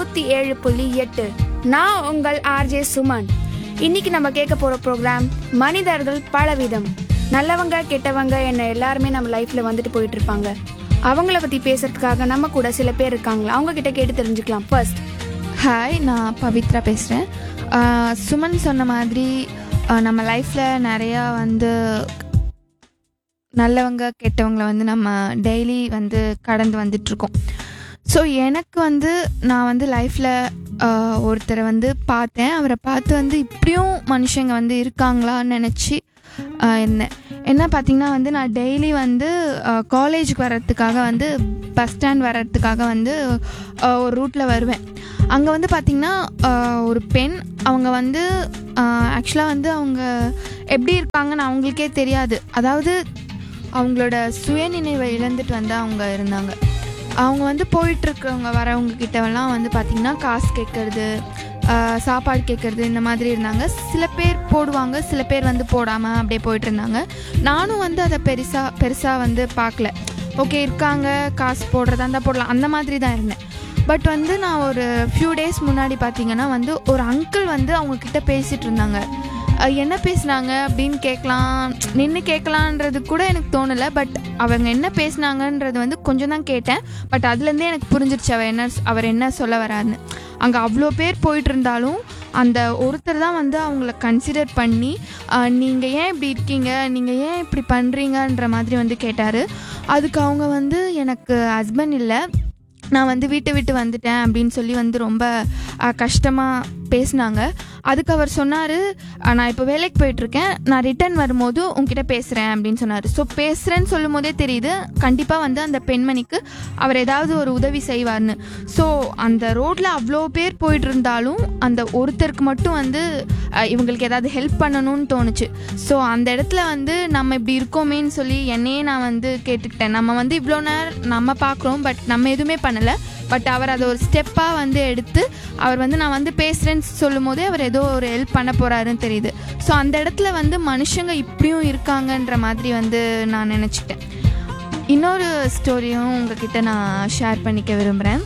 நூத்தி ஏழு புள்ளி எட்டு நான் உங்கள் ஆர்ஜே சுமன் இன்னைக்கு நம்ம கேட்க போற ப்ரோக்ராம் மனிதர்கள் பலவிதம் நல்லவங்க கெட்டவங்க என்ன எல்லாருமே நம்ம லைஃப்ல வந்துட்டு போயிட்டு இருப்பாங்க அவங்கள பத்தி பேசுறதுக்காக நம்ம கூட சில பேர் இருக்காங்களா அவங்க கிட்ட கேட்டு தெரிஞ்சுக்கலாம் ஃபர்ஸ்ட் ஹாய் நான் பவித்ரா பேசுகிறேன் சுமன் சொன்ன மாதிரி ஆஹ் நம்ம லைஃப்பில் நிறையா வந்து நல்லவங்க கெட்டவங்கள வந்து நம்ம டெய்லி வந்து கடந்து வந்துட்ருக்கோம் ஸோ எனக்கு வந்து நான் வந்து லைஃப்பில் ஒருத்தரை வந்து பார்த்தேன் அவரை பார்த்து வந்து இப்படியும் மனுஷங்க வந்து இருக்காங்களான்னு நினச்சி இருந்தேன் என்ன பார்த்தீங்கன்னா வந்து நான் டெய்லி வந்து காலேஜுக்கு வர்றதுக்காக வந்து பஸ் ஸ்டாண்ட் வர்றதுக்காக வந்து ஆஹ் ஒரு ரூட்டில் வருவேன் அங்கே வந்து பார்த்திங்கன்னா ஆஹ் ஒரு பெண் அவங்க வந்து ஆக்சுவலாக வந்து அவங்க எப்படி இருக்காங்கன்னு அவங்களுக்கே தெரியாது அதாவது அவங்களோட சுயநினைவை இழந்துட்டு வந்து அவங்க இருந்தாங்க அவங்க வந்து போயிட்டுருக்கவங்க வரவங்க கிட்டவெல்லாம் வந்து பார்த்திங்கன்னா காசு கேட்குறது சாப்பாடு கேட்குறது இந்த மாதிரி இருந்தாங்க சில பேர் போடுவாங்க சில பேர் வந்து போடாமல் அப்படியே போயிட்டு இருந்தாங்க நானும் வந்து அதை பெருசாக பெருசாக வந்து பார்க்கல ஓகே இருக்காங்க காசு போடுறதா இருந்தால் போடலாம் அந்த மாதிரி தான் இருந்தேன் பட் வந்து நான் ஒரு ஃபியூ டேஸ் முன்னாடி பார்த்தீங்கன்னா வந்து ஒரு அங்கிள் வந்து அவங்க கிட்ட பேசிகிட்டு இருந்தாங்க அஹ் என்ன பேசுனாங்க அப்படின்னு கேட்கலாம் நின்று கேட்கலான்றது கூட எனக்கு தோணலை பட் அவங்க என்ன பேசுனாங்கன்றது வந்து கொஞ்சம் தான் கேட்டேன் பட் அதுலேருந்தே எனக்கு புரிஞ்சிருச்சு அவர் என்ன அவர் என்ன சொல்ல வராருன்னு அங்கே அவ்வளோ பேர் போயிட்டு இருந்தாலும் அந்த ஒருத்தர் தான் வந்து அவங்கள கன்சிடர் பண்ணி நீங்கள் ஏன் இப்படி இருக்கீங்க நீங்கள் ஏன் இப்படி பண்ணுறீங்கன்ற மாதிரி வந்து கேட்டார் அதுக்கு அவங்க வந்து எனக்கு ஹஸ்பண்ட் இல்லை நான் வந்து வீட்டை விட்டு வந்துட்டேன் அப்படின்னு சொல்லி வந்து ரொம்ப கஷ்டமாக பேசினாங்க அதுக்கு அவர் சொன்னார் நான் இப்போ வேலைக்கு போயிட்டுருக்கேன் நான் ரிட்டர்ன் வரும்போது உங்ககிட்ட பேசுகிறேன் அப்படின்னு சொன்னார் ஸோ பேசுகிறேன்னு சொல்லும் போதே தெரியுது கண்டிப்பாக வந்து அந்த பெண்மணிக்கு அவர் ஏதாவது ஒரு உதவி செய்வார்னு ஸோ அந்த ரோட்டில் அவ்வளோ பேர் போயிட்டு இருந்தாலும் அந்த ஒருத்தருக்கு மட்டும் வந்து அஹ், இவங்களுக்கு ஏதாவது ஹெல்ப் பண்ணணும்னு தோணுச்சு ஸோ அந்த இடத்துல வந்து நம்ம இப்படி இருக்கோமேன்னு சொல்லி என்னையே நான் வந்து கேட்டுக்கிட்டேன் நம்ம வந்து இவ்வளோ நேரம் நம்ம பார்க்குறோம் பட் நம்ம எதுவுமே பண்ணலை பட் அவர் அதை ஒரு ஸ்டெப்பாக வந்து எடுத்து அவர் வந்து நான் வந்து பேசுகிறேன்னு சொல்லும் போதே அவர் ஏதோ ஒரு ஹெல்ப் பண்ண போகிறாருன்னு தெரியுது ஸோ அந்த இடத்துல வந்து மனுஷங்க இப்படியும் இருக்காங்கன்ற மாதிரி வந்து நான் நினச்சிட்டேன் இன்னொரு ஸ்டோரியும் உங்ககிட்ட நான் ஷேர் பண்ணிக்க விரும்புகிறேன்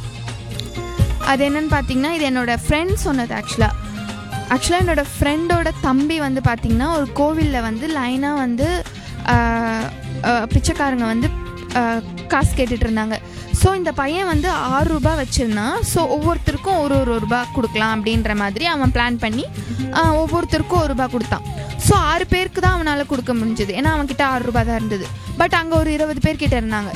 அது என்னன்னு பார்த்தீங்கன்னா இது என்னோடய ஃப்ரெண்ட் சொன்னது ஆக்சுவலாக ஆக்சுவலாக என்னோடய ஃப்ரெண்டோட தம்பி வந்து பார்த்திங்கன்னா ஒரு கோவிலில் வந்து லைனாக வந்து ஆஹ், ஆஹ், பிச்சைக்காரங்க வந்து ஆஹ், காசு கேட்டுட்டு இருந்தாங்க ஸோ இந்த பையன் வந்து ஆறு ரூபாய் வச்சுருந்தான் ஸோ ஒவ்வொருத்தருக்கும் ஒரு ஒரு ரூபா கொடுக்கலாம் அப்படின்ற மாதிரி அவன் பிளான் பண்ணி ஆஹ், ஒவ்வொருத்தருக்கும் ஒரு ரூபா கொடுத்தான் ஸோ ஆறு பேருக்கு தான் அவனால் கொடுக்க முடிஞ்சது ஏன்னா அவன்கிட்ட ஆறு ரூபாய் தான் இருந்தது பட் அங்கே ஒரு இருபது பேர் கிட்ட இருந்தாங்க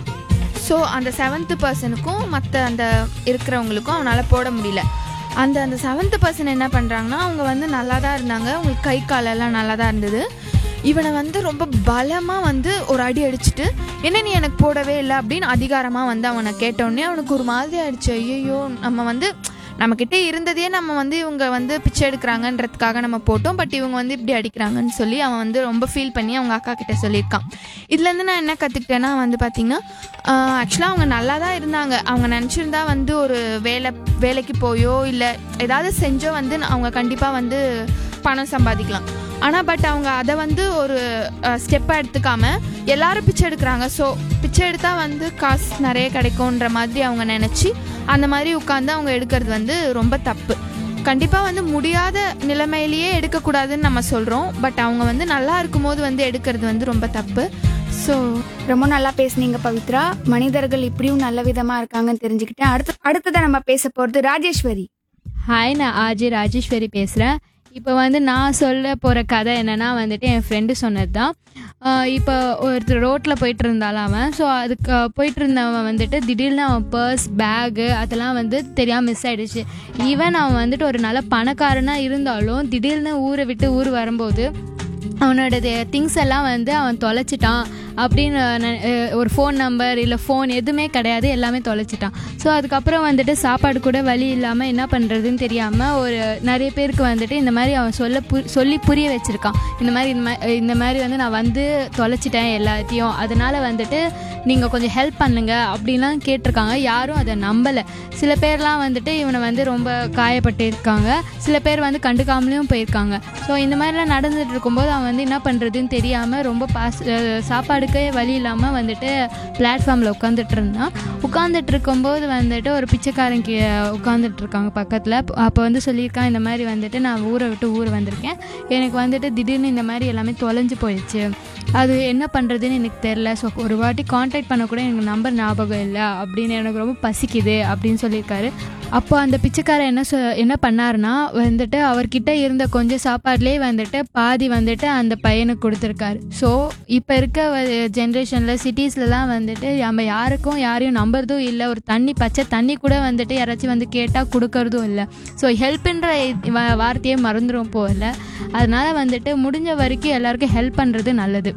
ஸோ அந்த செவன்த்து பர்சனுக்கும் மற்ற அந்த இருக்கிறவங்களுக்கும் அவனால் போட முடியல அந்த அந்த செவன்த்து பர்சன் என்ன பண்ணுறாங்கன்னா அவங்க வந்து நல்லா தான் இருந்தாங்க அவங்களுக்கு கை காலெல்லாம் நல்லா தான் இருந்தது இவனை வந்து ரொம்ப பலமாக வந்து ஒரு அடி அடிச்சுட்டு என்ன நீ எனக்கு போடவே இல்லை அப்படின்னு அதிகாரமாக வந்து அவனை கேட்டோடனே அவனுக்கு ஒரு மாதிரி ஆயிடுச்சு ஐயோ நம்ம வந்து நம்மக்கிட்ட இருந்ததையே நம்ம வந்து இவங்க வந்து பிச்சை எடுக்கிறாங்கன்றதுக்காக நம்ம போட்டோம் பட் இவங்க வந்து இப்படி அடிக்கிறாங்கன்னு சொல்லி அவன் வந்து ரொம்ப ஃபீல் பண்ணி அவங்க அக்கா கிட்ட சொல்லியிருக்கான் இதுலேருந்து நான் என்ன கற்றுக்கிட்டேன்னா வந்து பார்த்திங்கன்னா ஆக்சுவலாக அவங்க நல்லா தான் இருந்தாங்க அவங்க நினச்சிருந்தா வந்து ஒரு வேலை வேலைக்கு போயோ இல்லை ஏதாவது செஞ்சோ வந்து அவங்க கண்டிப்பாக வந்து பணம் சம்பாதிக்கலாம் ஆனால் பட் அவங்க அதை வந்து ஒரு ஸ்டெப்பாக எடுத்துக்காம எல்லாரும் பிச்சை எடுக்கிறாங்க ஸோ பிச்சை எடுத்தால் வந்து காசு நிறைய கிடைக்கும்ன்ற மாதிரி அவங்க நினச்சி அந்த மாதிரி உட்காந்து அவங்க எடுக்கிறது வந்து ரொம்ப தப்பு கண்டிப்பாக வந்து முடியாத நிலைமையிலேயே எடுக்கக்கூடாதுன்னு நம்ம சொல்கிறோம் பட் அவங்க வந்து நல்லா இருக்கும்போது வந்து எடுக்கிறது வந்து ரொம்ப தப்பு ஸோ ரொம்ப நல்லா பேசுனீங்க பவித்ரா மனிதர்கள் இப்படியும் நல்ல விதமா இருக்காங்கன்னு தெரிஞ்சுக்கிட்டேன் அடுத்து அடுத்ததை நம்ம பேச போறது ராஜேஸ்வரி ஹாய் நான் ஆஜி ராஜேஸ்வரி பேசுகிறேன் இப்போ வந்து நான் சொல்ல போகிற கதை என்னென்னா வந்துட்டு என் ஃப்ரெண்டு சொன்னது தான் இப்போ ஒருத்தர் ரோட்டில் போயிட்டு இருந்தாலும் அவன் ஸோ அதுக்கு போயிட்டு இருந்தவன் வந்துட்டு திடீர்னு அவன் பர்ஸ் பேகு அதெல்லாம் வந்து தெரியாமல் மிஸ் ஆயிடுச்சு ஈவன் அவன் வந்துட்டு ஒரு நல்ல பணக்காரனாக இருந்தாலும் திடீர்னு ஊரை விட்டு ஊர் வரும்போது அவனோட திங்ஸ் எல்லாம் வந்து அவன் தொலைச்சிட்டான் அப்படின்னு நெ- அஹ் ஒரு ஃபோன் நம்பர் இல்லை ஃபோன் எதுவுமே கிடையாது எல்லாமே தொலைச்சிட்டான் ஸோ அதுக்கப்புறம் வந்துட்டு சாப்பாடு கூட வழி இல்லாமல் என்ன பண்ணுறதுன்னு தெரியாமல் ஒரு நிறைய பேருக்கு வந்துட்டு இந்த மாதிரி அவன் சொல்ல பு சொல்லி புரிய வச்சுருக்கான் இந்த மாதிரி இந்த மாதிரி இந்த மாதிரி வந்து நான் வந்து தொலைச்சிட்டேன் எல்லாத்தையும் அதனால் வந்துட்டு நீங்கள் கொஞ்சம் ஹெல்ப் பண்ணுங்க அப்படின்லாம் கேட்டிருக்காங்க யாரும் அதை நம்பலை சில பேர்லாம் வந்துட்டு இவனை வந்து ரொம்ப காயப்பட்டு இருக்காங்க சில பேர் வந்து கண்டுக்காமலேயும் போயிருக்காங்க ஸோ இந்த மாதிரிலாம் நடந்துட்டு இருக்கும்போது அவன் வந்து என்ன பண்ணுறதுன்னு தெரியாமல் ரொம்ப பாஸ் அஹ் சாப்பாடு நடக்கவே வழி இல்லாமல் வந்துட்டு பிளாட்ஃபார்மில் உட்காந்துட்டு இருந்தான் உட்காந்துட்டு இருக்கும்போது வந்துட்டு ஒரு பிச்சைக்காரன் கீ உட்காந்துட்டு இருக்காங்க பக்கத்தில் அப்போ வந்து சொல்லியிருக்கான் இந்த மாதிரி வந்துட்டு நான் ஊரை விட்டு ஊர் வந்திருக்கேன் எனக்கு வந்துட்டு திடீர்னு இந்த மாதிரி எல்லாமே தொலைஞ்சு போயிடுச்சு அது என்ன பண்ணுறதுன்னு எனக்கு தெரில ஸோ ஒரு வாட்டி காண்டாக்ட் பண்ண கூட எனக்கு நம்பர் ஞாபகம் இல்லை அப்படின்னு எனக்கு ரொம்ப பசிக்குது அப்படின்னு சொல்லியிருக்காரு அப்போ அந்த பிச்சைக்காரன் என்ன சொ என்ன பண்ணாருன்னா வந்துட்டு அவர்கிட்ட இருந்த கொஞ்சம் சாப்பாடுலேயே வந்துட்டு பாதி வந்துட்டு அந்த பையனுக்கு கொடுத்துருக்காரு ஸோ இப்போ இருக்க ஜென்ரேஷனில் சிட்டிஸ்லலாம் வந்துட்டு நம்ம யாருக்கும் யாரையும் நம்புறதும் இல்லை ஒரு தண்ணி பச்சை தண்ணி கூட வந்துட்டு யாராச்சும் வந்து கேட்டால் கொடுக்கறதும் இல்லை ஸோ ஹெல்ப்புன்ற வார்த்தையே மறந்துடும் போகல அதனால வந்துட்டு முடிஞ்ச வரைக்கும் எல்லாருக்கும் ஹெல்ப் பண்ணுறது நல்லது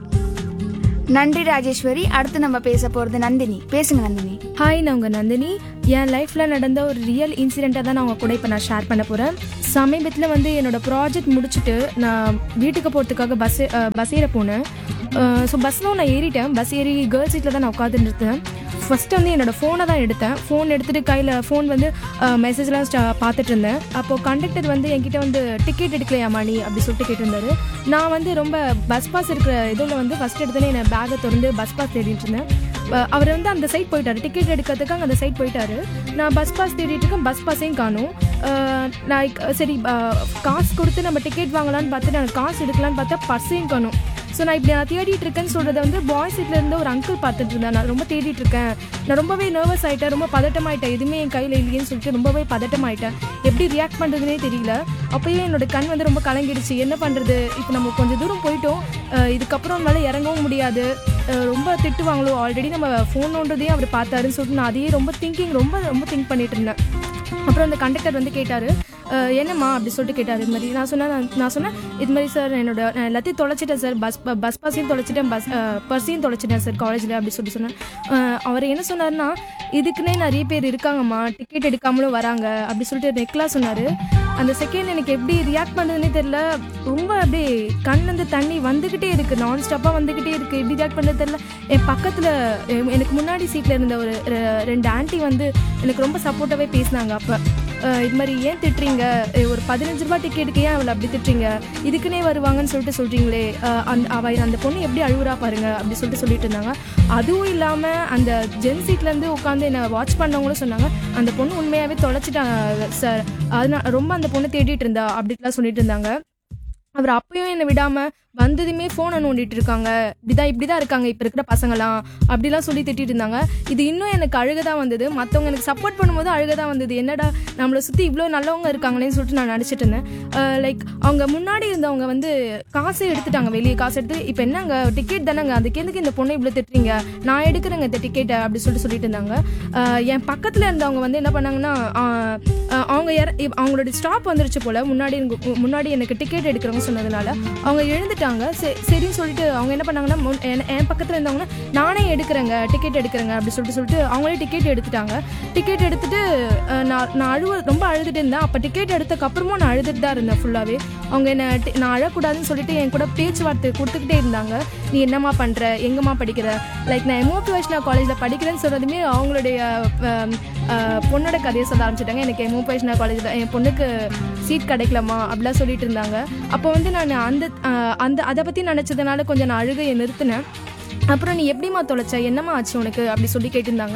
நன்றி ராஜேஸ்வரி அடுத்து நம்ம பேச போறது நந்தினி பேசுங்க நந்தினி ஹாய் நான் உங்கள் நந்தினி என் லைஃப்பில் நடந்த ஒரு ரியல் இன்சிடெண்ட்டை தான் நான் உங்கள் கூட இப்போ நான் ஷேர் பண்ண போகிறேன் சமீபத்தில் வந்து என்னோட ப்ராஜெக்ட் முடிச்சுட்டு நான் வீட்டுக்கு போகிறதுக்காக பஸ் பஸ் ஏற போனேன் ஸோ பஸ்ஸில் நான் ஏறிட்டேன் பஸ் ஏறி கேர்ள்ஸ் சீட்டில் தான் நான் உட்காந்துட்டு இருந்தேன் ஃபஸ்ட்டு வந்து என்னோடய ஃபோனை தான் எடுத்தேன் ஃபோன் எடுத்துகிட்டு கையில் ஃபோன் வந்து மெசேஜ்லாம் ஸ்டா பார்த்துட்டு இருந்தேன் அப்போது கண்டக்டர் வந்து என்கிட்ட வந்து டிக்கெட் எடுக்கலையா மணி அப்படி சொல்லிட்டு கேட்டிருந்தாரு நான் வந்து ரொம்ப பஸ் பாஸ் இருக்கிற இதில் வந்து ஃபஸ்ட் எடுத்தோன்னே என்னை பேக்கை திறந்து பஸ் பாஸ் தேடிட்டு இருந்தேன் அஹ் அவர் வந்து அந்த சைட் போயிட்டாரு டிக்கெட் எடுக்கிறதுக்காக அந்த சைட் போயிட்டாரு நான் பஸ் பாஸ் தேடிட்டு இருக்கேன் பஸ் பாஸையும் காணும் அஹ் நான் இக்- சரி அஹ் காசு கொடுத்து நம்ம டிக்கெட் வாங்கலாம்னு பார்த்து நான் காசு எடுக்கலான்னு பார்த்தா பர்ஸையும் காணும் ஸோ நான் இப்படி நான் தேடிட்டு இருக்கேன்னு சொல்கிறத வந்து பாய்ஸ் சீட்ல இருந்து ஒரு அங்கிள் பார்த்துட்டு இருந்தேன் நான் ரொம்ப தேடிட்டு இருக்கேன் நான் ரொம்பவே நர்வஸ் ஆயிட்டேன் ரொம்ப பதட்டமாயிட்டேன் எதுவுமே என் கையில் இல்லையேன்னு சொல்லிட்டு ரொம்பவே பதட்டமாயிட்டேன் எப்படி ரியாக்ட் பண்ணுறதுனே தெரியல அப்போயே என்னோட கண் வந்து ரொம்ப கலங்கிடுச்சு என்ன பண்ணுறது இப்போ நம்ம கொஞ்சம் தூரம் போயிட்டோம் அஹ் இதுக்கப்புறம் நம்மளால இறங்கவும் முடியாது அஹ் ரொம்ப திட்டுவாங்களோ ஆல்ரெடி நம்ம ஃபோன் நோன்றதே அவர் பார்த்தாருன்னு சொல்லிட்டு நான் அதையே ரொம்ப திங்கிங் ரொம்ப ரொம்ப திங்க் பண்ணிட்டு இருந்தேன் அப்புறம் அந்த கண்டக்டர் வந்து கேட்டார் என்னம்மா அப்படி சொல்லிட்டு கேட்டார் இது மாதிரி நான் சொன்னேன் நான் நான் சொன்னேன் இது மாதிரி சார் என்னோட நான் எல்லாத்தையும் தொலைச்சிட்டேன் சார் பஸ் பஸ் பாஸையும் தொலைச்சிட்டேன் பஸ் பர்ஸையும் தொலைச்சிட்டேன் சார் காலேஜில் அப்படி சொல்லி சொன்னேன் அஹ் அவர் என்ன சொன்னார்னா இதுக்குன்னே நிறைய பேர் இருக்காங்கம்மா டிக்கெட் எடுக்காமலும் வராங்க அப்படி சொல்லிட்டு நெக்லா சொன்னார் அந்த செகண்ட் எனக்கு எப்படி ரியாக்ட் பண்ணுறதுனே தெரியல ரொம்ப அப்படியே கண்ணிலேருந்து தண்ணி வந்துக்கிட்டே இருக்குது நான் ஸ்டாப்பாக வந்துக்கிட்டே இருக்குது எப்படி ரியாக்ட் பண்ணுறது தெரியல என் பக்கத்தில் எனக்கு முன்னாடி சீட்டில் இருந்த ஒரு ரெ- ரெண்டு ஆன்ட்டி வந்து எனக்கு ரொம்ப சப்போர்ட்டாகவே பேசினாங்க அப்போ இது மாதிரி ஏன் திட்டுறீங்க அஹ் ஒரு பதினஞ்சு ரூபாய் டிக்கெட்டுக்கு ஏன் அவளை அப்படி திட்டுறீங்க இதுக்குன்னே வருவாங்கன்னு சொல்லிட்டு சொல்கிறீங்களே அந்த அவ அந்த பொண்ணு எப்படி அழுகுறா பாருங்க அப்படி சொல்லிட்டு சொல்லிட்டு இருந்தாங்க அதுவும் இல்லாமல் அந்த ஜென் சீட்லேருந்து உட்காந்து என்னை வாட்ச் பண்ணவங்களும் சொன்னாங்க அந்த பொண்ணு உண்மையாகவே தொலைச்சிட்டாங்க சார் அதனால ரொம்ப அந்த பொண்ணு தேடிட்டு இருந்தா அப்படின்லாம் சொல்லிட்டு இருந்தாங்க அவர் அப்பயும் என்னை விடாம வந்ததுமே ஃபோனை நோண்டிட்டு இருக்காங்க இப்படிதான் இப்படிதான் இருக்காங்க இப்போ இருக்கிற பசங்களாம் அப்படிலாம் சொல்லி திட்டிட்டு இருந்தாங்க இது இன்னும் எனக்கு அழுக தான் வந்தது மற்றவங்க எனக்கு சப்போர்ட் பண்ணும்போது அழுக தான் வந்தது என்னடா நம்மளை சுற்றி இவ்வளோ நல்லவங்க இருக்காங்களேன்னு சொல்லிட்டு நான் நினச்சிட்டு இருந்தேன் லைக் அவங்க முன்னாடி இருந்தவங்க வந்து காசை எடுத்துட்டாங்க வெளியே காசு எடுத்து இப்போ என்னங்க டிக்கெட் தானேங்க அதுக்கு எதுக்கு இந்த பொண்ணை இவ்வளோ திட்டுறீங்க நான் எடுக்கிறேங்க இந்த டிக்கெட்டை அப்படி சொல்லிட்டு சொல்லிட்டு இருந்தாங்க அஹ் என் பக்கத்தில் இருந்தவங்க வந்து என்ன பண்ணாங்கன்னா அஹ் அஹ் அவங்க இற- இவ்- அவங்களோட ஸ்டாப் வந்துருச்சு போல முன்னாடி எனக்கு- முன்னாடி எனக்கு டிக்கெட் எடுக்கிறவங்க சொன்னதுனால அவங்க எழுந்துட்டாங்க சரி- சரின்னு சொல்லிட்டு அவங்க என்ன பண்ணாங்கன்னா முன்- என் என் பக்கத்தில் இருந்தவங்க நானே எடுக்கிறேங்க டிக்கெட் எடுக்கிறேங்க அப்படி சொல்லிட்டு சொல்லிட்டு அவங்களே டிக்கெட் எடுத்துட்டாங்க டிக்கெட் எடுத்துட்டு அஹ், நான் நான் அழுவ ரொம்ப அழுதுட்டு இருந்தேன் அப்போ டிக்கெட் எடுத்ததுக்கு அப்புறமும் நான் அழுதுட்டு தான் இருந்தேன் ஃபுல்லாகவே அவங்க என்ன டி- நான் அழக்கூடாதுன்னு சொல்லிட்டு என் கூட பேச்சுவார்த்தை கொடுத்துக்கிட்டே இருந்தாங்க நீ என்னம்மா பண்ணுற எங்கம்மா படிக்கிற லைக் நான் எம்ஓபி வைஷ்ணா காலேஜில் படிக்கிறேன்னு சொல்கிறதுமே அவங்களுடைய அஹ், அஹ், பொண்ணோட கதையை சொல்ல ஆரம்பிச்சிட்டாங்க எனக்கு எம்ஓபி வைஷ்ணா காலேஜில் என் பொண்ணுக்கு சீட் கிடைக்கலமா அப்படிலாம் சொல்லிட்டு இருந்தாங்க அப்போ வந்து நான் அந்த அஹ், அந்த அதை பற்றி நினச்சதுனால கொஞ்சம் நான் அழுகையை நிறுத்தினேன் அப்புறம் நீ எப்படிம்மா தொலைச்ச என்னம்மா ஆச்சு உனக்கு அப்படி சொல்லி கேட்டிருந்தாங்க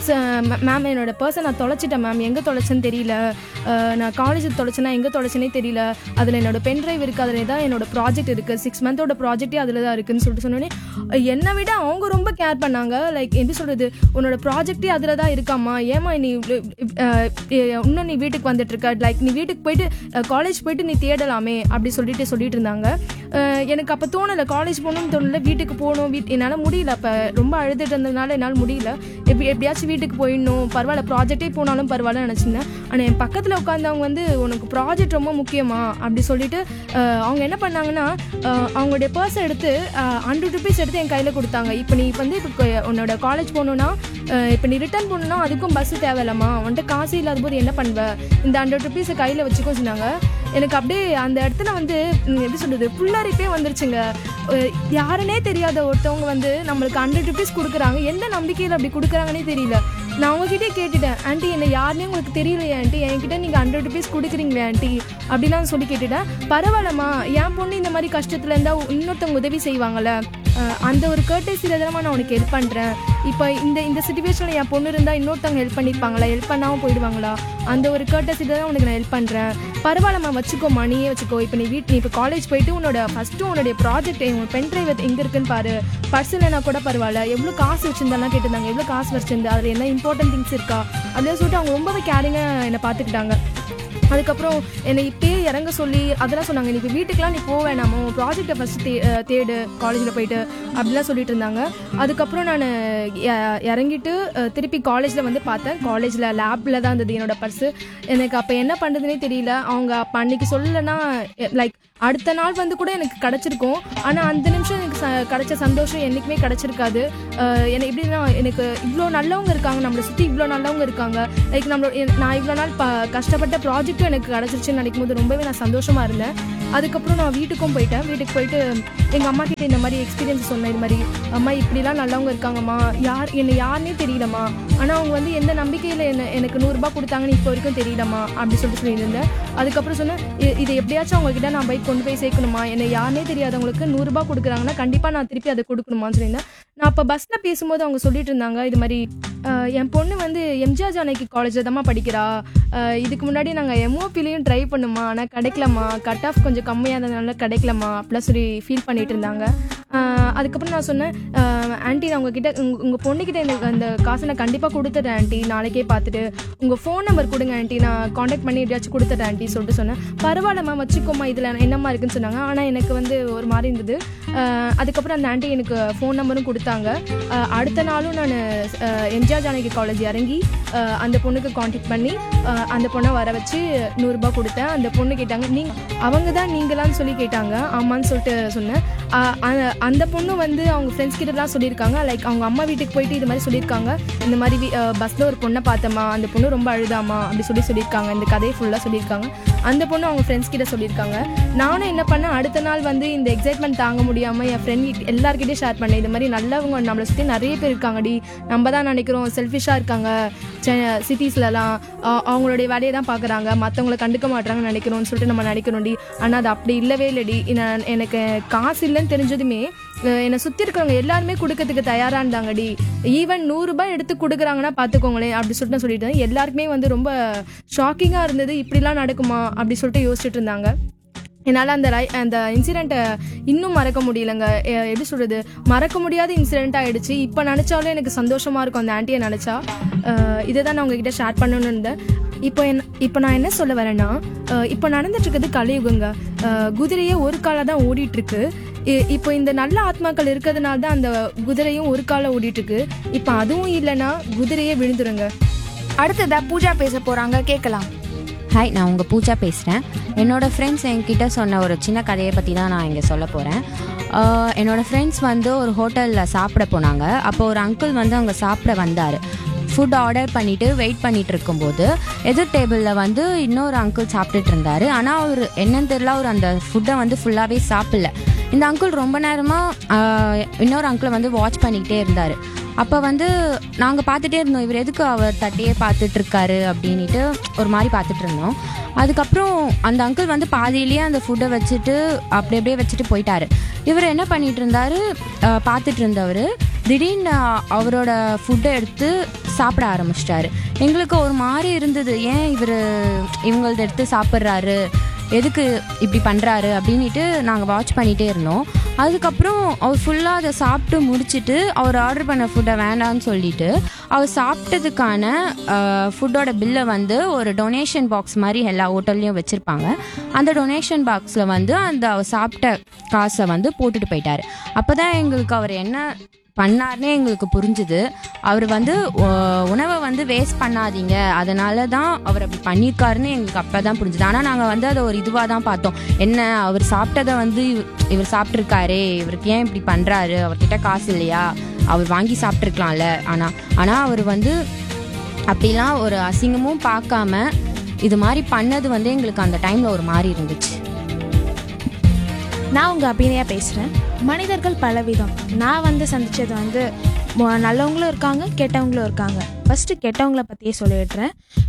மேம் என்னோட பர்சன் நான் தொலைச்சிட்டேன் மேம் எங்கே தொலைச்சேன்னு தெரியல அஹ், நான் காலேஜில் தொலைச்சேன்னா எங்கே தொலைச்சேனே தெரியல அதில் என்னோட பென் டிரைவ் இருக்குது அதில் தான் என்னோட ப்ராஜெக்ட் இருக்குது சிக்ஸ் மந்தோட ப்ராஜெக்டே அதில் தான் இருக்குன்னு சொல்லிட்டு சொன்னோன்னே என்னை விட அவங்க ரொம்ப கேர் பண்ணாங்க லைக் எப்படி சொல்கிறது உன்னோட ப்ராஜெக்டே அதில் தான் இருக்காம்மா ஏமா நீ இவ்ளோ- இவ்- அஹ், இன்னும் நீ வீட்டுக்கு வந்துட்டு இருக்க லைக் நீ வீட்டுக்கு போயிட்டு காலேஜ் போயிட்டு நீ தேடலாமே அப்படி சொல்லிட்டு சொல்லிட்டு இருந்தாங்க அஹ், எனக்கு அப்போ தோணலை காலேஜ் போகணும்னு தோணல வீட்டுக்கு போகணும் வீட் என்னால் முடியல அப்போ ரொம்ப அழுதுட்டு இருந்ததுனால என்னால் முடியல எப்படி எப்படியாச்சும் வீட்டுக்கு போயிடணும் பரவாயில்ல ப்ராஜெக்டே போனாலும் பரவாயில்ல நினச்சிருந்தேன் ஆனால் என் பக்கத்தில் உட்காந்தவங்க வந்து உனக்கு ப்ராஜெக்ட் ரொம்ப முக்கியமா அப்படி சொல்லிட்டு அஹ், அவங்க என்ன பண்ணாங்கன்னா அஹ், அவங்களுடைய பர்ஸ் எடுத்து ஹண்ட்ரட் ருபீஸ் எடுத்து என் கையில் கொடுத்தாங்க இப்போ நீ வந்து இப்போ உன்னோட காலேஜ் போகணுன்னா இப்போ நீ ரிட்டர்ன் பண்ணணும்னா அதுக்கும் பஸ் தேவையில்லம்மா உன்கிட்ட காசு இல்லாத போது என்ன பண்ணுவ இந்த ஹண்ட்ரட் ருபீஸை கையில் வச்சுக்கோ சொன்னாங்க எனக்கு அப்படியே அந்த இடத்துல வந்து ம், எப்படி சொல்கிறது புல்லரிப்பே வந்துருச்சுங்க அஹ், யாருனே தெரியாத ஒருத்தவங்க வந்து நம்மளுக்கு ஹண்ட்ரட் ருபீஸ் கொடுக்குறாங்க எந்த நம்பிக்கையில் அப்படி கொடுக்குறாங்கன்னே தெரியல நான் அவங்ககிட்டே கேட்டுட்டேன் ஆண்டி என்ன யாருனே உங்களுக்கு தெரியலையா ஆண்டி என்கிட்ட நீங்கள் ஹண்ட்ரட் ருபீஸ் கொடுக்குறீங்களே ஆண்டி அப்படிலாம் சொல்லி கேட்டுட்டேன் பரவாயில்லம்மா என் பொண்ணு இந்த மாதிரி கஷ்டத்தில் இருந்தால் இன்னொருத்தவங்க உதவி செய்வாங்கல்ல அஹ் அந்த ஒரு கேர்டேசியில் தான் நான் உனக்கு ஹெல்ப் பண்ணுறேன் இப்போ இந்த இந்த சுச்சுவேஷனில் என் பொண்ணு இருந்தால் இன்னொருத்தவங்க ஹெல்ப் பண்ணியிருப்பாங்களா ஹெல்ப் பண்ணாமல் போயிடுவாங்களா அந்த ஒரு கேர்டேசியில் தான் உனக்கு நான் ஹெல்ப் பண்ணுறேன் பரவாயில்லம்மா வச்சுக்கோம்மா நீயே வச்சுக்கோ இப்போ நீ வீட் நீ இப்போ காலேஜ் போயிட்டு உன்னோட ஃபஸ்ட்டு உன்னுடைய ப்ராஜெக்ட் உன் பென் ட்ரைவ் எங்கே இருக்குன்னு பாரு பர்ஸ் இல்லைனா கூட பரவாயில்ல எவ்வளோ காசு வச்சிருந்தாலாம் கேட்டிருந்தாங்க எவ்வளோ காசு வச்சிருந்தா அதில் என்ன இம்பார்ட்டன்ட் திங்ஸ் இருக்கா அதெல்லாம் சொல்லிட்டு அவங்க ரொம்பவே கேரிங்காக என்னை பார்த்துக்கிட்டாங்க அதுக்கப்புறம் என்னை இப்பயே இறங்க சொல்லி அதெல்லாம் சொன்னாங்க நீ இப்போ வீட்டுக்கெலாம் நீ போக வேணாமோ ப்ராஜெக்டை ஃபஸ்ட்டு தே அஹ் தேடு காலேஜில் போயிட்டு அப்படிலாம் சொல்லிட்டு இருந்தாங்க அதுக்கப்புறம் நான் இறங்கிட்டு அஹ், திருப்பி காலேஜில் வந்து பார்த்தேன் காலேஜில் லேப்பில் தான் இருந்தது என்னோட பர்ஸு எனக்கு அப்போ என்ன பண்ணுறதுனே தெரியல அவங்க அப்போ அன்னைக்கு சொல்லலைன்னா லைக் அடுத்த நாள் வந்து கூட எனக்கு கிடச்சிருக்கும் ஆனால் அந்த நிமிஷம் எனக்கு ச கிடைச்ச சந்தோஷம் என்றைக்குமே கிடச்சிருக்காது எனக்கு எப்படின்னா எனக்கு இவ்வளோ நல்லவங்க இருக்காங்க நம்மளை சுற்றி இவ்வளோ நல்லவங்க இருக்காங்க லைக் நம்மளோட என்- நான் இவ்வளோ நாள் ப கஷ்டப்பட்ட ப்ராஜெக்ட்டும் எனக்கு கிடச்சிருச்சுன்னு நினைக்கும் போது ரொம்பவே நான் சந்தோஷமாக இருந்தேன் அதுக்கப்புறம் நான் வீட்டுக்கும் போயிட்டேன் வீட்டுக்கு போயிட்டு எங்கள் அம்மா கிட்ட இந்த மாதிரி எக்ஸ்பீரியன்ஸ் சொன்னேன் இது மாதிரி அம்மா இப்படிலாம் நல்லவங்க இருக்காங்கம்மா யார் என்னை யாருனே தெரியலம்மா ஆனால் அவங்க வந்து எந்த நம்பிக்கையில் என்ன எனக்கு நூறுரூபா கொடுத்தாங்கன்னு இப்போ வரைக்கும் தெரியலம்மா அப்படி சொல்லிட்டு சொல்லியிருந்தேன் அதுக்கப்புறம் சொன்னேன் "இ- இதை எப்படியாச்சும் அவங்கக்கிட்ட நான் போய் கொண்டு போய் சேர்க்கணுமா என்னை யாருனே தெரியாதவங்களுக்கு நூறுரூபா கொடுக்குறாங்கன்னா கண்டிப்பாக நான் திருப்பி அதை கொடுக்கணுமான்னு சொல்லியிருந்தேன் நான் அப்போ பஸ்ஸில் பேசும்போது அவங்க சொல்லிட்டு இருந்தாங்க இது மாதிரி "அஹ், என் பொண்ணு வந்து எம்ஜிஆர் ஜானகி காலேஜில் தாம்மா படிக்கிறா அஹ், இதுக்கு முன்னாடி நாங்கள் எம்ஓபிலையும் ட்ரை பண்ணுமா ஆனால் கிடைக்கலம்மா கட் ஆஃப் கொஞ்சம் கம்மியாக இருந்ததுனால கிடைக்கலம்மா அப்படிலாம் சொல்லி ஃபீல் பண்ணிட்டு இருந்தாங்க அஹ், அதுக்கப்புறம் நான் சொன்னேன் ஆண்டி நான் உங்ககிட்ட உங்க உங்கள் பொண்ணுக்கிட்ட எனக்கு அந்த காசை நான் கண்டிப்பாக கொடுத்துட்றேன் ஆண்டி நாளைக்கே பார்த்துட்டு உங்கள் ஃபோன் நம்பர் கொடுங்க ஆண்டி நான் காண்டாக்ட் பண்ணி எப்படியாச்சும் கொடுத்துட்றேன் ஆண்டி சொல்லிட்டு சொன்னேன் பரவாயில்லம்மா வச்சுக்கோமா இதில் என்னம்மா இருக்குன்னு சொன்னாங்க ஆனால் எனக்கு வந்து ஒரு மாதிரி இருந்தது அஹ், அதுக்கப்புறம் அந்த ஆண்டி எனக்கு ஃபோன் நம்பரும் கொடுத்தாங்க அஹ், அடுத்த நாளும் நான் எம்ஜிஆர் ஜானகி காலேஜ் இறங்கி அஹ், அந்த பொண்ணுக்கு காண்டாக்ட் பண்ணி அஹ், அந்த பொண்ணை வர வச்சு நூறுரூபா கொடுத்தேன் அந்த பொண்ணு கேட்டாங்க நீ அவங்க தான் நீங்களான்னு சொல்லி கேட்டாங்க ஆமான்னு சொல்லிட்டு சொன்னேன் அஹ், அந்த- அந்த பொண்ணு வந்து அவங்க ஃப்ரெண்ட்ஸ் கிட்டலாம் சொல்லியிருக்காங்க லைக் அவங்க அம்மா வீட்டுக்கு போயிட்டு இது மாதிரி சொல்லியிருக்காங்க இந்த மாதிரி பஸ்ஸில் ஒரு பொண்ணை பார்த்தம்மா அந்த பொண்ணு ரொம்ப அழுதாமா அப்படி சொல்லி சொல்லியிருக்காங்க இந்த கதையை ஃபுல்லாக சொல்லியிருக்காங்க அந்த பொண்ணு அவங்க ஃப்ரெண்ட்ஸ் கிட்ட சொல்லியிருக்காங்க நானும் என்ன பண்ணேன் அடுத்த நாள் வந்து இந்த எக்ஸைட்மெண்ட் தாங்க முடியாமல் என் ஃப்ரெண்ட் எல்லாருக்கிட்டையும் ஷேர் பண்ணேன் இது மாதிரி நல்லவங்க நம்மளை சுற்றி நிறைய பேர் இருக்காங்கடி நம்ம தான் நினைக்கிறோம் செல்ஃபிஷாக இருக்காங்க சிட்டிஸ்லலாம் அவங்களுடைய வேலையை தான் பார்க்குறாங்க மற்றவங்கள கண்டுக்க மாட்றாங்கன்னு நினைக்கிறோம்னு சொல்லிட்டு நம்ம நினைக்கிறோம்டி ஆனால் அது அப்படி இல்லவே இல்லடி நான் எனக்கு காசு இல்லைன்னு தெரிஞ்சதுமே அஹ் என்னை சுற்றி இருக்கிறவங்க எல்லாருமே கொடுக்கறதுக்கு தயாராக இருந்தாங்கடி ஈவன் நூறுரூபா எடுத்து கொடுக்குறாங்கன்னா பார்த்துக்கோங்களேன் அப்படி சொல்லிட்டு நான் சொல்லிட்டு இருந்தேன். எல்லாருக்குமே வந்து ரொம்ப ஷாக்கிங்காக இருந்தது இப்படிலாம் நடக்குமா அப்படி சொல்லிட்டு யோசிச்சுட்டு இருந்தாங்க என்னால் அந்த ரை அந்த இன்சிடெண்ட்டை இன்னும் மறக்க முடியலங்க எ- எப்படி சொல்கிறது மறக்க முடியாத இன்சிடெண்ட் ஆகிடுச்சு இப்போ நினச்சாலும் எனக்கு சந்தோஷமாக இருக்கும் அந்த ஆண்டியை நினச்சா இதை தான் நான் உங்ககிட்ட ஷேர் பண்ணணும்னு இருந்தேன் இப்போ என்ன இப்போ நான் என்ன சொல்ல வரேன்னா அஹ் இப்போ நடந்துட்டு இருக்கிறது கலியுகங்க அஹ் குதிரையே ஒரு காலாக தான் ஓடிட்டு இருக்கு இ- இப்போ இந்த நல்ல ஆத்மாக்கள் இருக்கிறதுனால தான் அந்த குதிரையும் ஒரு கால ஓடிட்டு இருக்கு இப்போ அதுவும் இல்லைன்னா குதிரையே விழுந்துருங்க அடுத்ததா பூஜா பேச போறாங்க கேட்கலாம் ஹாய் நான் உங்கள் பூஜா பேசுகிறேன் என்னோட ஃப்ரெண்ட்ஸ் என்கிட்ட சொன்ன ஒரு சின்ன கதையை பற்றி தான் நான் இங்கே சொல்ல போகிறேன் என்னோட ஃப்ரெண்ட்ஸ் வந்து ஒரு ஹோட்டலில் சாப்பிட போனாங்க அப்போ ஒரு அங்கிள் வந்து அங்கே சாப்பிட வந்தார் ஃபுட் ஆர்டர் பண்ணிவிட்டு வெயிட் பண்ணிட்டு இருக்கும்போது எதிர் டேபிளில் வந்து இன்னொரு அங்கிள் சாப்பிட்டுட்டு இருந்தார் ஆனால் அவர் என்னன்னு தெரியல அவர் அந்த ஃபுட்டை வந்து ஃபுல்லாகவே சாப்பிடல இந்த அங்கிள் ரொம்ப நேரமாக இன்னொரு அங்கிளை வந்து வாட்ச் பண்ணிக்கிட்டே இருந்தார் அப்போ வந்து நாங்கள் பார்த்துட்டே இருந்தோம் இவர் எதுக்கு அவர் தட்டையே பார்த்துட்டு இருக்காரு அப்படின்ட்டு ஒரு மாதிரி பார்த்துட்டு இருந்தோம் அதுக்கப்புறம் அந்த அங்கிள் வந்து பாதியிலேயே அந்த ஃபுட்டை வச்சுட்டு அப்படி அப்படியே வச்சுட்டு போயிட்டாரு இவர் என்ன பண்ணிட்டு இருந்தாரு அஹ், பார்த்துட்டு இருந்தவர் திடீர்னு அவரோட ஃபுட்டை எடுத்து சாப்பிட ஆரம்பிச்சிட்டாரு எங்களுக்கு ஒரு மாதிரி இருந்தது ஏன் இவர் இவங்களது எடுத்து சாப்பிட்றாரு எதுக்கு இப்படி பண்ணுறாரு அப்படின்ட்டு நாங்கள் வாட்ச் பண்ணிகிட்டே இருந்தோம் அதுக்கப்புறம் அவர் ஃபுல்லாக அதை சாப்பிட்டு முடிச்சிட்டு அவர் ஆர்டர் பண்ண ஃபுட்டை வேண்டான்னு சொல்லிட்டு அவர் சாப்பிட்டதுக்கான ஃபுட்டோட பில்லை வந்து ஒரு டொனேஷன் பாக்ஸ் மாதிரி எல்லா ஹோட்டல்லையும் வச்சுருப்பாங்க அந்த டொனேஷன் பாக்ஸில் வந்து அந்த அவர் சாப்பிட்ட காசை வந்து போட்டுட்டு போயிட்டார் அப்போ தான் எங்களுக்கு அவர் என்ன பண்ணார்னே எங்களுக்கு புரிஞ்சுது அவர் வந்து உ- உணவை வந்து வேஸ்ட் பண்ணாதீங்க அதனால தான் அவர் அப்படி பண்ணியிருக்காருன்னு எங்களுக்கு அப்போ தான் புரிஞ்சுது ஆனால் நாங்கள் வந்து அதை ஒரு இதுவாக தான் பார்த்தோம் என்ன அவர் சாப்பிட்டதை வந்து இவ- இவர் சாப்பிட்ருக்காரே இவருக்கு ஏன் இப்படி பண்ணுறாரு அவர்கிட்ட காசு இல்லையா அவர் வாங்கி சாப்பிட்ருக்கலாம்ல ஆனால் ஆனால் அவர் வந்து அப்படிலாம் ஒரு அசிங்கமும் பார்க்காம இது மாதிரி பண்ணது வந்து எங்களுக்கு அந்த டைமில் ஒரு மாதிரி இருந்துச்சு நான் உங்கள் அபிநயா பேசுகிறேன் மனிதர்கள் பலவிதம் நான் வந்து சந்தித்தது வந்து மொ- நல்லவங்களும் இருக்காங்க கெட்டவங்களும் இருக்காங்க ஃபஸ்ட்டு கெட்டவங்கள பற்றியே சொல்லிடுறேன்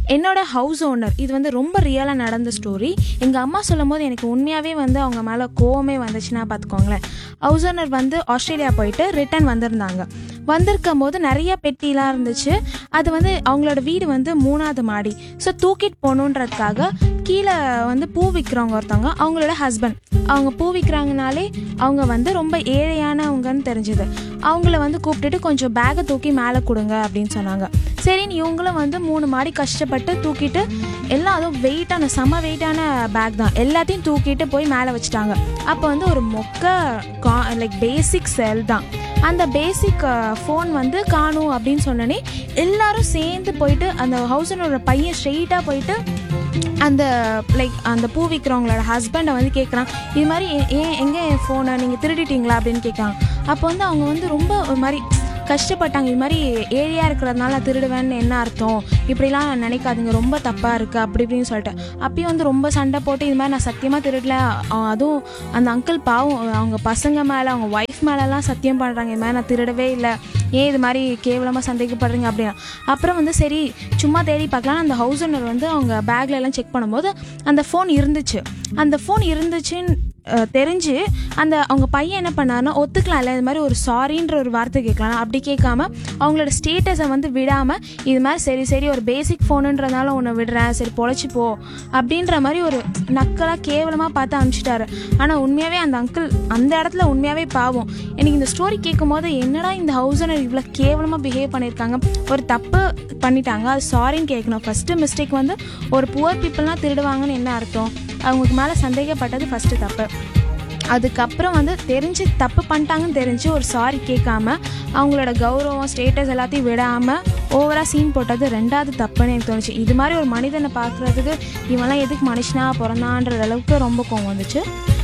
என்னோட ஹவுஸ் ஓனர் இது வந்து ரொம்ப ரியலாக நடந்த ஸ்டோரி எங்கள் அம்மா சொல்லும் போது எனக்கு உண்மையாகவே வந்து அவங்க மேலே கோவமே வந்துச்சுன்னா பார்த்துக்கோங்களேன் ஹவுஸ் ஓனர் வந்து ஆஸ்திரேலியா போயிட்டு ரிட்டர்ன் வந்திருந்தாங்க வந்திருக்கும் போது நிறைய பெட்டிலாம் இருந்துச்சு அது வந்து அவங்களோட வீடு வந்து மூணாவது மாடி ஸோ தூக்கிட்டு போகணுன்றதுக்காக கீழே வந்து பூ விற்கிறவங்க ஒருத்தவங்க அவங்களோட ஹஸ்பண்ட் அவங்க பூ விற்கிறாங்கனாலே அவங்க வந்து ரொம்ப ஏழையானவங்கன்னு தெரிஞ்சுது அவங்கள வந்து கூப்பிட்டுட்டு கொஞ்சம் பேக்கை தூக்கி மேலே கொடுங்க அப்படின்னு சொன்னாங்க சரின்னு இவங்களும் வந்து மூணு மாடி கஷ்டப்பட்டு தூக்கிட்டு எல்லாம் அதுவும் வெயிட்டான செம வெயிட்டான பேக் தான் எல்லாத்தையும் தூக்கிட்டு போய் மேலே வச்சுட்டாங்க அப்போ வந்து ஒரு மொக்க கா லைக் பேசிக் செல் தான் அந்த பேசிக் ஃபோன் வந்து காணும் அப்படின்னு சொன்னோன்னே எல்லாரும் சேர்ந்து போயிட்டு அந்த ஹவுசனோட பையன் ஸ்ட்ரெயிட்டாக போயிட்டு அந்த லைக் அந்த பூ விற்கிறவங்களோட ஹஸ்பண்டை வந்து கேட்குறான் இது மாதிரி ஏ- ஏன் எங்கே என் ஃபோனை நீங்கள் திருடிட்டீங்களா அப்படின்னு கேட்குறாங்க அப்போ வந்து அவங்க வந்து ரொம்ப ஒரு மாதிரி கஷ்டப்பட்டாங்க இது மாதிரி ஏரியா இருக்கிறதுனால நான் திருடுவேன்னு என்ன அர்த்தம் இப்படிலாம் நினைக்காதீங்க ரொம்ப தப்பாக இருக்குது அப்படி இப்படின்னு சொல்லிட்டு அப்பயும் வந்து ரொம்ப சண்டை போட்டு இது மாதிரி நான் சத்தியமாக திருடல அ- அதுவும் அந்த அங்கிள் பாவம் அவங்க பசங்க மேலே அவங்க ஒய்ஃப் மேலெலாம் சத்தியம் பண்ணுறாங்க இது மாதிரி நான் திருடவே இல்லை ஏன் இது மாதிரி கேவலமாக சந்தேகப்படுறீங்க அப்படின்னா அப்புறம் வந்து சரி சும்மா தேடி பார்க்கலாம் அந்த ஹவுஸ் ஓனர் வந்து அவங்க பேக்ல எல்லாம் செக் பண்ணும்போது அந்த ஃபோன் இருந்துச்சு அந்த ஃபோன் இருந்துச்சுன்னு அஹ், தெரிஞ்சு அந்த அவங்க பையன் என்ன பண்ணாருன்னா ஒத்துக்கலாம்ல இது மாதிரி ஒரு சாரின்ற ஒரு வார்த்தை கேட்கலாம் அப்படி கேட்காம அவங்களோட ஸ்டேட்டஸை வந்து விடாமல் இது மாதிரி சரி சரி ஒரு பேசிக் ஃபோனுன்றதுனால உன்னை விடுறேன் சரி பொழைச்சி போ அப்படின்ற மாதிரி ஒரு நக்கலாக கேவலமாக பார்த்து அனுப்பிச்சிட்டாரு ஆனால் உண்மையாகவே அந்த அங்கிள் அந்த இடத்துல உண்மையாகவே பாவம் எனக்கு இந்த ஸ்டோரி கேட்கும் போது என்னடா இந்த ஹவுஸ் ஓனர் இவ்வளோ கேவலமாக பிஹேவ் பண்ணியிருக்காங்க ஒரு தப்பு பண்ணிட்டாங்க அது சாரின்னு கேட்கணும் ஃபஸ்ட்டு மிஸ்டேக் வந்து ஒரு புவர் பீப்புள்லாம் திருடுவாங்கன்னு என்ன அர்த்தம் அவங்களுக்கு மேலே சந்தேகப்பட்டது ஃபஸ்ட்டு தப்பு அதுக்கப்புறம் வந்து தெரிஞ்சு தப்பு பண்ணிட்டாங்கன்னு தெரிஞ்சு ஒரு சாரி கேட்காம அவங்களோட கௌரவம் ஸ்டேட்டஸ் எல்லாத்தையும் விடாமல் ஓவராக சீன் போட்டது ரெண்டாவது தப்புன்னு எனக்கு தோணுச்சு இது மாதிரி ஒரு மனிதனை பார்க்குறதுக்கு இவன்லாம் எதுக்கு மனுஷனா பிறந்தான்ற அளவுக்கு ரொம்ப கோவம் வந்துச்சு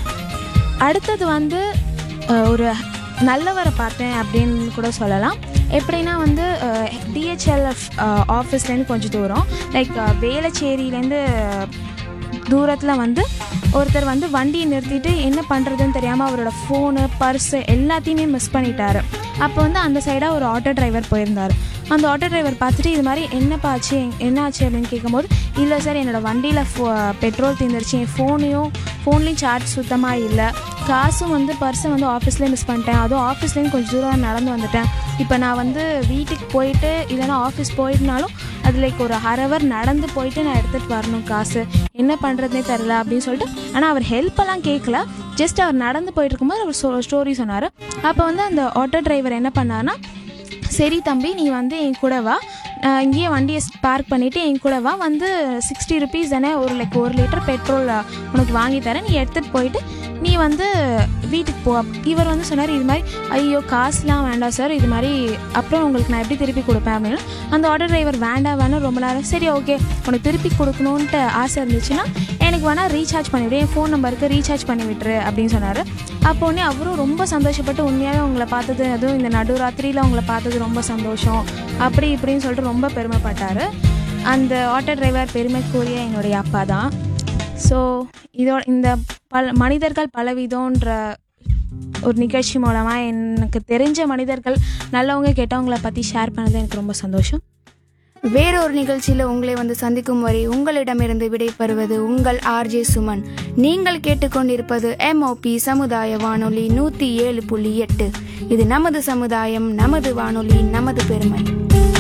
அடுத்தது வந்து அஹ், ஒரு நல்லவரை பார்த்தேன் அப்படின்னு கூட சொல்லலாம் எப்படின்னா வந்து டிஹெச்எல்எஃப் ஆஃபீஸ்லேருந்து கொஞ்சம் தூரம் லைக் வேளச்சேரியிலேருந்து தூரத்தில் வந்து ஒருத்தர் வந்து வண்டியை நிறுத்திட்டு என்ன பண்ணுறதுன்னு தெரியாமல் அவரோட ஃபோனு பர்ஸு எல்லாத்தையுமே மிஸ் பண்ணிட்டாரு அப்போ வந்து அந்த சைடாக ஒரு ஆட்டோ டிரைவர் போயிருந்தார் அந்த ஆட்டோ டிரைவர் பார்த்துட்டு இது மாதிரி என்னப்பா ஆச்சு என்ன ஆச்சு அப்படின்னு கேட்கும்போது இல்லை சார் என்னோடய வண்டியில் ஃபோ பெட்ரோல் தீர்ந்துருச்சு என் ஃபோனையும் ஃபோன்லேயும் சார்ஜ் சுத்தமாக இல்லை காசும் வந்து பர்ஸை வந்து ஆஃபீஸ்லேயே மிஸ் பண்ணிட்டேன் அதுவும் ஆஃபீஸ்லேருந்து கொஞ்சம் தூரம் நடந்து வந்துட்டேன் இப்போ நான் வந்து வீட்டுக்கு போயிட்டு இல்லைன்னா ஆஃபீஸ் போயிட்டுனாலும் அது லைக் ஒரு ஹவர் நடந்து போயிட்டு நான் எடுத்துகிட்டு வரணும் காசு என்ன பண்ணுறதுனே தெரில அப்படின்னு சொல்லிட்டு ஆனால் அவர் ஹெல்ப்பெல்லாம் கேட்கல ஜஸ்ட் அவர் நடந்து போயிட்டு இருக்கும்போது அவர் ஸ்டோ ஸ்டோரி சொன்னார் அப்போ வந்து அந்த ஆட்டோ டிரைவர் என்ன பண்ணார்னா சரி தம்பி நீ வந்து என் கூட வா நான் இங்கேயே வண்டியை பார்க் பண்ணிவிட்டு என் கூட வா வந்து சிக்ஸ்டி ருபீஸ் தானே ஒரு லைக் ஒரு லிட்டர் பெட்ரோல் உனக்கு வாங்கி தரேன் நீ எடுத்துகிட்டு போயிட்டு நீ வந்து வீட்டுக்கு போ இவர் வந்து சொன்னார் இது மாதிரி ஐயோ காசுலாம் வேண்டாம் சார் இது மாதிரி அப்புறம் உங்களுக்கு நான் எப்படி திருப்பி கொடுப்பேன் அப்படின்னு அந்த ஆட்டோ டிரைவர் வேண்டாம் வேணாம் ரொம்ப நேரம் சரி ஓகே உனக்கு திருப்பி கொடுக்கணுன்ட்டு ஆசை இருந்துச்சுன்னா எனக்கு வேணால் ரீசார்ஜ் பண்ணிவிடு என் ஃபோன் நம்பருக்கு ரீசார்ஜ் பண்ணி விட்டுரு அப்படின்னு சொன்னார் அப்போ உடனே அவரும் ரொம்ப சந்தோஷப்பட்டு உண்மையாகவே உங்களை பார்த்தது அதுவும் இந்த நடுராத்திரியில் உங்களை பார்த்தது ரொம்ப சந்தோஷம் அப்படி இப்படின்னு சொல்லிட்டு ரொம்ப பெருமைப்பட்டார் அந்த ஆட்டோ டிரைவர் பெருமைக்குரிய என்னுடைய அப்பா தான் ஸோ இதோட இந்த பல மனிதர்கள் பலவிதன்ற ஒரு நிகழ்ச்சி மூலமாக எனக்கு தெரிஞ்ச மனிதர்கள் நல்லவங்க கெட்டவங்கள பற்றி ஷேர் பண்ணது எனக்கு ரொம்ப சந்தோஷம் வேறொரு நிகழ்ச்சியில் உங்களை வந்து சந்திக்கும் வரை உங்களிடமிருந்து விடைபெறுவது உங்கள் ஆர்ஜே சுமன் நீங்கள் கேட்டுக்கொண்டிருப்பது எம்ஓபி சமுதாய வானொலி நூற்றி ஏழு புள்ளி எட்டு இது நமது சமுதாயம் நமது வானொலி நமது பெருமை